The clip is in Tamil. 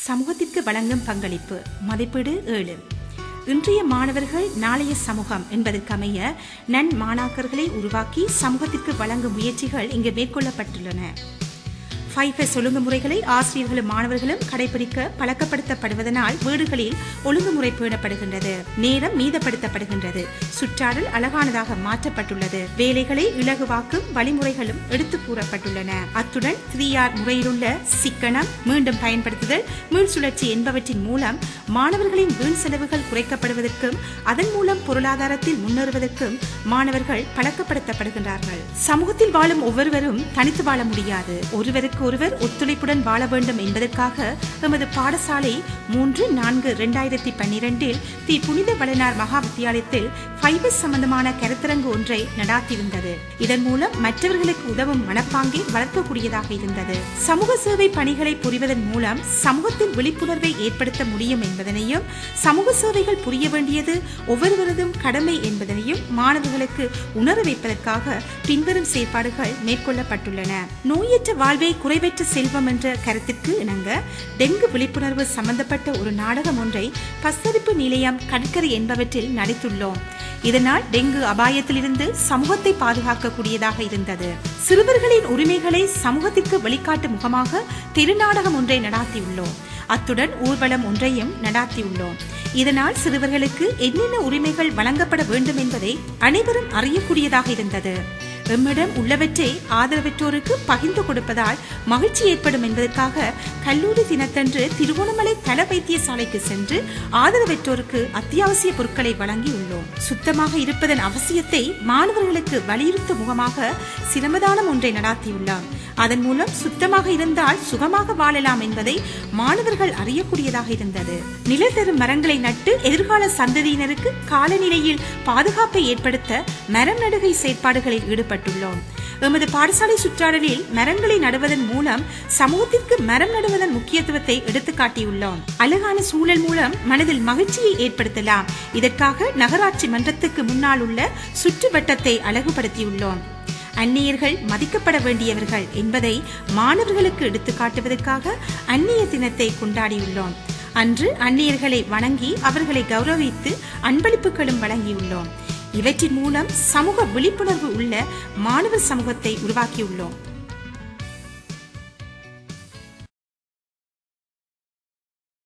சமூகத்திற்கு வழங்கும் பங்களிப்பு மதிப்பீடு ஏழு இன்றைய மாணவர்கள் நாளைய சமூகம் என்பதற்கமைய நன் மாணாக்கர்களை உருவாக்கி சமூகத்திற்கு வழங்கும் முயற்சிகள் இங்கு மேற்கொள்ளப்பட்டுள்ளன ஃபைவ் எஸ் ஒழுங்குமுறைகளை ஆசிரியர்களும் மாணவர்களும் கடைபிடிக்க பழக்கப்படுத்தப்படுவதனால் வீடுகளில் ஒழுங்குமுறை பேணப்படுகின்றது நேரம் மீதப்படுத்தப்படுகின்றது சுற்றாடல் அழகானதாக மாற்றப்பட்டுள்ளது வேலைகளை இலகுவாக்கும் வழிமுறைகளும் எடுத்து கூறப்பட்டுள்ளன அத்துடன் த்ரீ ஆர் முறையிலுள்ள சிக்கனம் மீண்டும் பயன்படுத்துதல் மீள் சுழற்சி என்பவற்றின் மூலம் மாணவர்களின் வீண் செலவுகள் குறைக்கப்படுவதற்கும் அதன் மூலம் பொருளாதாரத்தில் முன்னேறுவதற்கும் மாணவர்கள் பழக்கப்படுத்தப்படுகின்றார்கள் சமூகத்தில் வாழும் ஒவ்வொருவரும் தனித்து வாழ முடியாது ஒருவருக்கு ஒருவர் ஒத்துழைப்புடன் வாழ வேண்டும் என்பதற்காக எமது பாடசாலை மூன்று நான்கு இரண்டாயிரத்தி பன்னிரண்டில் தி புனித வளனார் மகா வித்தியாலயத்தில் ஃபைபர் சம்பந்தமான கருத்தரங்கு ஒன்றை நடாத்தியிருந்தது இதன் மூலம் மற்றவர்களுக்கு உதவும் மனப்பாங்கை வளர்க்கக்கூடியதாக இருந்தது சமூக சேவை பணிகளை புரிவதன் மூலம் சமூகத்தில் விழிப்புணர்வை ஏற்படுத்த முடியும் என்பதனையும் சமூக சேவைகள் புரிய வேண்டியது ஒவ்வொருவரதும் கடமை என்பதனையும் மாணவர்களுக்கு உணர வைப்பதற்காக பின்வரும் செயற்பாடுகள் மேற்கொள்ளப்பட்டுள்ளன நோயற்ற வாழ்வை குறைவற்ற செல்வம் என்ற கருத்திற்கு இணங்க டெங்கு விழிப்புணர்வு சம்பந்தப்பட்ட ஒரு நாடகம் ஒன்றை பஸ்தரிப்பு நிலையம் கடற்கரை என்பவற்றில் நடித்துள்ளோம் இதனால் டெங்கு அபாயத்திலிருந்து சமூகத்தை பாதுகாக்கக்கூடியதாக இருந்தது சிறுவர்களின் உரிமைகளை சமூகத்திற்கு வெளிக்காட்டு முகமாக திருநாடகம் ஒன்றை நடாத்தியுள்ளோம் அத்துடன் ஊர்வலம் ஒன்றையும் நடாத்தியுள்ளோம் இதனால் சிறுவர்களுக்கு என்னென்ன உரிமைகள் வழங்கப்பட வேண்டும் என்பதை அனைவரும் அறியக்கூடியதாக இருந்தது எம்மிடம் உள்ளவற்றை ஆதரவற்றோருக்கு பகிர்ந்து கொடுப்பதால் மகிழ்ச்சி ஏற்படும் என்பதற்காக கல்லூரி தினத்தன்று திருவோணமலை தல வைத்தியசாலைக்கு சென்று ஆதரவற்றோருக்கு அத்தியாவசிய பொருட்களை வழங்கி உள்ளோம் சுத்தமாக இருப்பதன் அவசியத்தை மாணவர்களுக்கு வலியுறுத்தும் முகமாக சிரமதானம் ஒன்றை நடாத்தியுள்ளார் அதன் மூலம் சுத்தமாக இருந்தால் சுகமாக வாழலாம் என்பதை மாணவர்கள் அறியக்கூடியதாக இருந்தது நிழல் தரும் மரங்களை நட்டு எதிர்கால சந்ததியினருக்கு காலநிலையில் பாதுகாப்பை ஏற்படுத்த மரம் நடுகை செயற்பாடுகளில் ஈடுபட்டுள்ளோம் எமது பாடசாலை சுற்றாடலில் மரங்களை நடுவதன் மூலம் சமூகத்திற்கு மரம் நடுவதன் முக்கியத்துவத்தை எடுத்து காட்டியுள்ளோம் அழகான சூழல் மூலம் மனதில் மகிழ்ச்சியை ஏற்படுத்தலாம் இதற்காக நகராட்சி மன்றத்துக்கு முன்னால் உள்ள சுற்று வட்டத்தை அழகுபடுத்தியுள்ளோம் அந்நியர்கள் மதிக்கப்பட வேண்டியவர்கள் என்பதை மாணவர்களுக்கு எடுத்து காட்டுவதற்காக அந்நிய தினத்தை கொண்டாடியுள்ளோம் அன்று அந்நியர்களை வணங்கி அவர்களை கௌரவித்து அன்பளிப்புகளும் வழங்கியுள்ளோம் இவற்றின் மூலம் சமூக விழிப்புணர்வு உள்ள மாணவர் சமூகத்தை உருவாக்கியுள்ளோம்